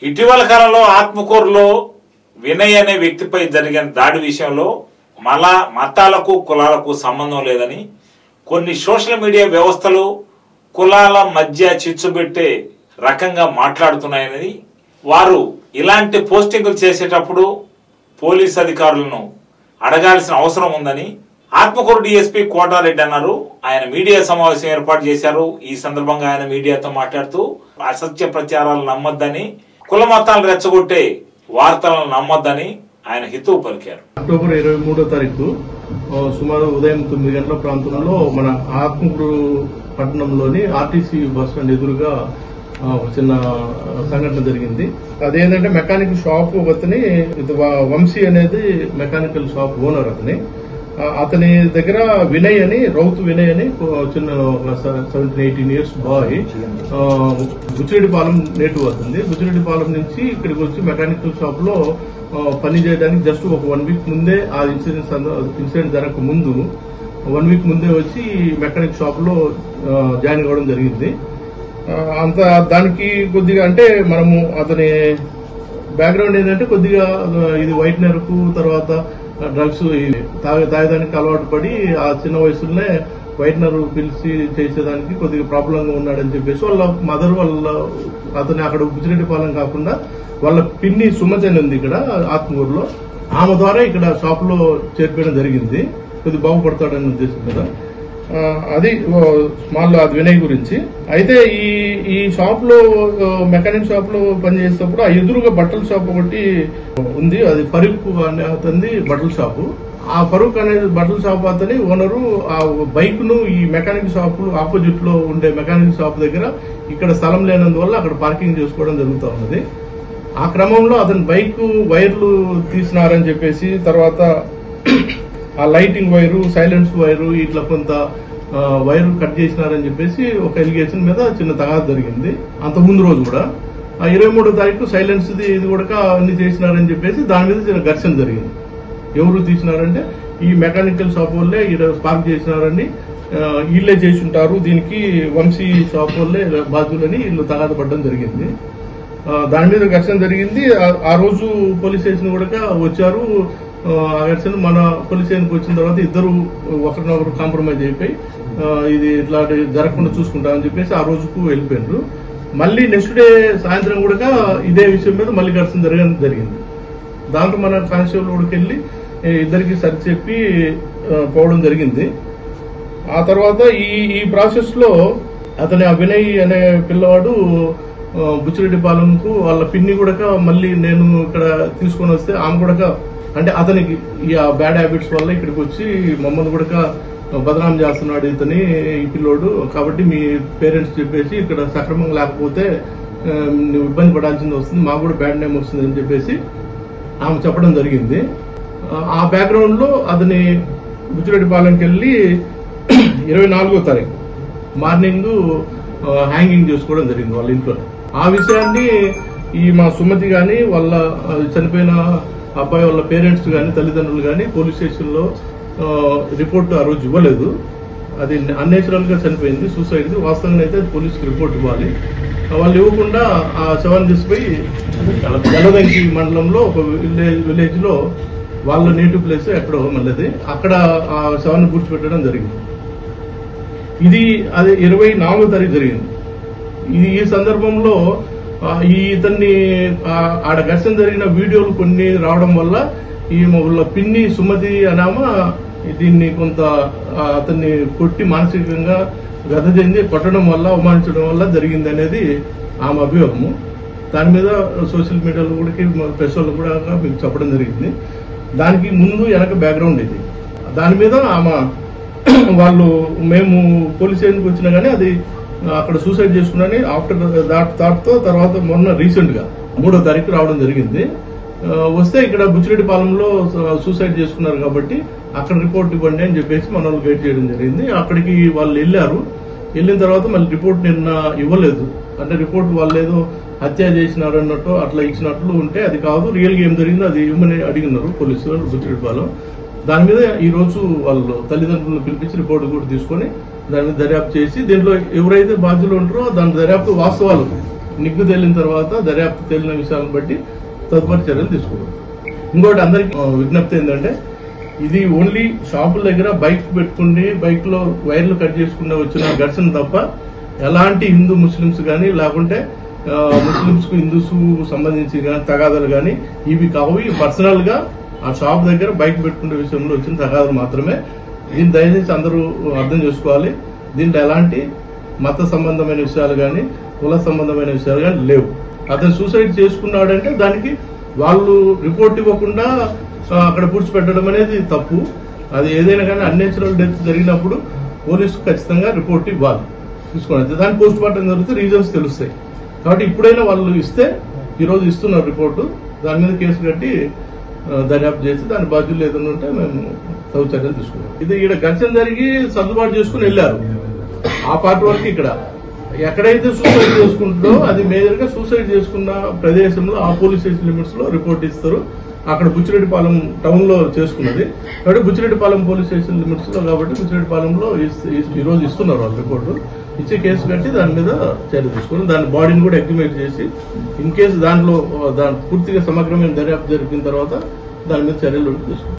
ఇటీవల కాలంలో ఆత్మకూరులో వినయ్ అనే వ్యక్తిపై జరిగిన దాడి విషయంలో మల మతాలకు కులాలకు సంబంధం లేదని కొన్ని సోషల్ మీడియా వ్యవస్థలు కులాల మధ్య చిచ్చుబెట్టే రకంగా మాట్లాడుతున్నాయని వారు ఇలాంటి పోస్టింగులు చేసేటప్పుడు పోలీస్ అధికారులను అడగాల్సిన అవసరం ఉందని ఆత్మకూరు డిఎస్పీ కోటారెడ్డి అన్నారు ఆయన మీడియా సమావేశం ఏర్పాటు చేశారు ఈ సందర్భంగా ఆయన మీడియాతో మాట్లాడుతూ అసత్య ప్రచారాలు నమ్మొద్దని కుల మతాలు రెచ్చగొట్టే వార్తలను నమ్మొద్దని ఆయన హితవు పలికారు అక్టోబర్ ఇరవై మూడో తారీఖు ఆ, సుమారు ఉదయం తొమ్మిది గంటల ప్రాంతంలో మన ఆత్మకూరు పట్టణంలోని ఆర్టీసీ బస్ స్టాండ్ ఎదురుగా ఆ, ఒక చిన్న సంఘటన జరిగింది అదేంటంటే మెకానిక్ షాప్ అతని ఇది వ- వంశీ అనేది మెకానికల్ షాప్ ఓనర్ అతని ఆ, అతని దగ్గర వినయ్ అని రౌత్ వినయ్ అని ఒక చిన్న seventeen eighteen years boy Buchireddypalem native అవుతుంది బుచ్చిరెడ్డిపాలెం నుంచి ఇక్కడికి వచ్చి మెకానికల్ షాప్ లో ఆ, పని చేయడానికి జస్ట్ ఒక వన్ వీక్ ముందే ఆ ఇన్సిడెంట్ ఇన్సిడెంట్ జరగక ముందు వన్ వీక్ ముందే వచ్చి మెకానిక్ షాప్ లో ఆ, జాయిన్ కావడం జరిగింది ఆ, అంత దానికి కొద్దిగా అంటే మనము అతని బ్యాక్గ్రౌండ్ ఏంటంటే కొద్దిగా ఆ, ఇది వైట్ నెరకు తర్వాత డ్రగ్స్ తాగే తాగడానికి అలవాటు పడి ఆ చిన్న వయసులోనే వైట్నర్ పిలిచి చేసేదానికి కొద్దిగా ప్రాబ్లం గా ఉన్నాడని చెప్పేసి వాళ్ళ మదర్ వాళ్ళ అతని అక్కడ బుచ్చిరెడ్డిపాలెం కాకుండా వాళ్ళ పిన్ని సుమతి అని ఉంది ఇక్కడ ఆత్మూరులో ఆమె ద్వారా ఇక్కడ షాప్ లో చేర్పడం జరిగింది కొద్దిగా బాగుపడతాడనే ఉద్దేశం కదా ఆ, అది ఓ, స్మాల్ అది వినయ్ గురించి అయితే ఈ ఈ షాప్ లో ఓ, మెకానిక్ షాప్ లో పనిచేసేటప్పుడు ఆ ఎదురుగా బట్టల షాప్ ఒకటి ఉంది అది ఫరూక్ అనే అతనిది బట్టల షాపు ఆ ఫరూక్ అనే బట్టల షాప్ అతని ఓనరు ఆ బైక్ ను ఈ మెకానిక్ షాప్ ఆపోజిట్ లో ఉండే మెకానిక్ షాప్ దగ్గర ఇక్కడ స్థలం లేనందువల్ల అక్కడ పార్కింగ్ చేసుకోవడం జరుగుతూ ఉన్నది ఆ క్రమంలో అతని బైక్ వైర్లు తీసినారని చెప్పేసి తర్వాత ఆ లైటింగ్ వైరు సైలెన్స్ వైరు ఇట్లా కొంత ఆ, వైరు కట్ చేసినారని చెప్పేసి ఒక ఎలిగేషన్ మీద చిన్న తగాదు జరిగింది అంత ముందు రోజు కూడా ఆ ఇరవై మూడో తారీఖు సైలెన్స్ ఇది కూడా అన్ని చేసినారని చెప్పేసి దాని మీద చిన్న ఘర్షణ జరిగింది ఎవరు తీసినారంటే ఈ మెకానికల్ షాప్ వాళ్ళే ఈడ స్పార్క్ చేసినారని ఆ, వీళ్ళే చేసి ఉంటారు దీనికి వంశీ షాప్ వాళ్ళే బాధ్యులని వీళ్ళు తగాద పడడం జరిగింది ఆ, దాని మీద ఘర్షణ జరిగింది ఆ- ఆ రోజు పోలీస్ స్టేషన్ కూడా వచ్చారు ఆ, ఆ ఘర్షణ మన పోలీస్ స్టేషన్కి వచ్చిన తర్వాత ఇద్దరు ఒకరినొకరు కాంప్రమైజ్ అయిపోయి ఆ, ఇది ఇట్లాంటి జరగకుండా చూసుకుంటామని చెప్పేసి ఆ రోజుకు వెళ్ళిపోయారు మళ్ళీ నెక్స్ట్ డే సాయంత్రం కూడా ఇదే విషయం మీద మళ్ళీ ఘర్షణ జరగడం జరిగింది దాంట్లో మన కానిస్టేబుల్ కూడా వెళ్ళి ఏ, ఇద్దరికి సరి చెప్పి ఆ, పోవడం జరిగింది ఆ తర్వాత ఈ ఈ ప్రాసెస్ లో అతని ఆ వినయ్ అనే పిల్లవాడు ఆ, బుచ్చిరెడ్డిపాలెంకు వాళ్ళ పిన్ని కూడా మళ్ళీ నేను ఇక్కడ తీసుకొని వస్తే ఆమె కూడా అంటే అతనికి ఈ బ్యాడ్ హ్యాబిట్స్ వల్ల ఇక్కడికి వచ్చి మమ్మల్ని కూడా బదనాం చేస్తున్నాడు ఇతని ఈ పిల్లోడు కాబట్టి మీ పేరెంట్స్ చెప్పేసి ఇక్కడ సక్రమంగా లేకపోతే ఆ, నువ్వు ఇబ్బంది పడాల్సింది వస్తుంది మాకు కూడా బ్యాడ్ నేమ్ వస్తుంది అని చెప్పేసి ఆమె చెప్పడం జరిగింది ఆ- ఆ బ్యాక్గ్రౌండ్ లో అతని బుచ్చిరెడ్డిపాలెంకి వెళ్ళి ఇరవై నాలుగో తారీఖు మార్నింగ్ హ్యాంగింగ్ చేసుకోవడం జరిగింది వాళ్ళ ఇంట్లో ఆ విషయాన్ని ఈ మా సుమతి గాని వాళ్ళ ఆ, చనిపోయిన అబ్బాయి వాళ్ళ పేరెంట్స్ గాని తల్లిదండ్రులు గాని పోలీస్ స్టేషన్ లో రిపోర్ట్ ఆ రోజు ఇవ్వలేదు అది అన్నేచురల్ గా చనిపోయింది సూసైడ్ వాస్తవంగా అయితే పోలీసుకి రిపోర్ట్ ఇవ్వాలి వాళ్ళు ఇవ్వకుండా ఆ శవాన్ని తీసుకుపోయి జలదంకి మండలంలో ఒక విలేజ్ విలేజ్ లో వాళ్ళ నేటివ్ ప్లేస్ ఎక్కడో మళ్ళీ అక్కడ ఆ శవాన్ని పూడ్చిపెట్టడం జరిగింది ఇది అది ఇరవై నాలుగో తారీఖు జరిగింది ఇది ఈ సందర్భంలో ఆ, ఈ ఇతన్ని ఆ, ఆడ ఘర్షణ జరిగిన వీడియోలు కొన్ని రావడం వల్ల ఈ వాళ్ళ పిన్ని సుమతి అనామ దీన్ని కొంత ఆ, అతన్ని కొట్టి మానసికంగా గత చెంది కొట్టడం వల్ల అవమానించడం వల్ల జరిగింది అనేది ఆమె అభియోగము దాని మీద సోషల్ మీడియాలో కూడా ప్రెస్ వాళ్ళు కూడా మీకు చెప్పడం జరిగింది దానికి ముందు వెనక బ్యాక్గ్రౌండ్ ఇది దాని మీద ఆమె వాళ్ళు మేము పోలీస్ స్టేషన్కి వచ్చినా కానీ అది అక్కడ సూసైడ్ చేసుకున్నాని ఆఫ్టర్ దాట్ థాట్ తో తర్వాత మొన్న రీసెంట్ గా మూడో తారీఖు రావడం జరిగింది ఆ, వస్తే ఇక్కడ బుచ్చిరెడ్డిపాలెంలో సూసైడ్ చేసుకున్నారు కాబట్టి అక్కడ రిపోర్ట్ ఇవ్వండి అని చెప్పేసి మన వాళ్ళు గైడ్ చేయడం జరిగింది అక్కడికి వాళ్ళు వెళ్ళారు వెళ్ళిన తర్వాత మళ్ళీ రిపోర్ట్ నిన్న ఇవ్వలేదు అంటే రిపోర్ట్ వాళ్ళు ఏదో హత్య చేసినారు అన్నట్టు అట్లా ఇచ్చినట్లు ఉంటే అది కాదు రియల్ గా ఏం జరిగిందో అది ఇవ్వమని అడిగినారు పోలీసులు బుచ్చిరెడ్డిపాలెం దాని మీద ఈ రోజు వాళ్ళు తల్లిదండ్రులను పిలిపించి రిపోర్ట్ కూడా తీసుకొని దాన్ని దర్యాప్తు చేసి దీంట్లో ఎవరైతే బాధ్యులు ఉంటారో దాని దర్యాప్తు వాస్తవాలు నిగ్గు తేలిన తర్వాత దర్యాప్తు తేలిన విషయాలను బట్టి తదుపరి చర్యలు తీసుకుంటాం ఇంకోటి అందరికి ఆ, విజ్ఞప్తి ఏంటంటే ఇది ఓన్లీ షాపుల దగ్గర బైక్ పెట్టుకుని బైక్ లో వైర్లు కట్ చేసుకుని వచ్చిన ఘర్షణ తప్ప ఎలాంటి హిందూ ముస్లిమ్స్ కానీ లేకుంటే ఆ, ముస్లిమ్స్ కు హిందూస్ కు సంబంధించి కానీ తగాదాలు కానీ ఇవి కావు ఇవి పర్సనల్ గా ఆ షాప్ దగ్గర బైక్ పెట్టుకునే విషయంలో వచ్చిన తగాదాలు మాత్రమే దీన్ని దయచేసి అందరూ అర్థం చేసుకోవాలి దీంట్లో ఎలాంటి మత సంబంధమైన విషయాలు కానీ కుల సంబంధమైన విషయాలు కానీ లేవు అతను సూసైడ్ చేసుకున్నాడంటే దానికి వాళ్ళు రిపోర్ట్ ఇవ్వకుండా ఆ, అక్కడ పూడ్చిపెట్టడం అనేది తప్పు అది ఏదైనా కానీ అన్నేచురల్ డెత్ జరిగినప్పుడు పోలీసు ఖచ్చితంగా రిపోర్ట్ ఇవ్వాలి తీసుకోండి దాని పోస్ట్ మార్టం జరిగితే రీజన్స్ తెలుస్తాయి కాబట్టి ఇప్పుడైనా వాళ్ళు ఇస్తే ఈ రోజు ఇస్తున్నారు రిపోర్టు దాని మీద కేసు కట్టి ఆ, దర్యాప్తు చేసి దాని బాధ్యులు ఏదైనా ఉంటే మేము తగు చర్యలు తీసుకున్నాం ఇది ఇక్కడ ఘర్షణ జరిగి సర్దుబాటు చేసుకుని వెళ్ళారు ఆ పార్ట్ వరకు ఇక్కడ ఎక్కడైతే సూసైడ్ చేసుకుంటుందో అది మేజర్ గా సూసైడ్ చేసుకున్న ప్రదేశంలో ఆ పోలీస్ స్టేషన్ లిమిట్స్ లో రిపోర్ట్ ఇస్తారు అక్కడ బుచ్చిరెడ్డిపాలెం టౌన్ లో చేసుకున్నది కాబట్టి బుచ్చిరెడ్డిపాలెం పోలీస్ స్టేషన్ లిమిట్స్ లో కాబట్టి బుచ్చిరెడ్డిపాలెంలో ఇస్- ఇస్- ఈ రోజు ఇస్తున్నారు వాళ్ళు రిపోర్టు ఇచ్చే కేసు కట్టి దాని మీద చర్య తీసుకుని దాని బాడీని కూడా ఎగ్జిమేట్ చేసి ఇన్ కేసు దాంట్లో ఆ, దాని పూర్తిగా సమగ్రమైన దర్యాప్తు జరిపిన తర్వాత దాని మీద చర్యలు తీసుకుంటాం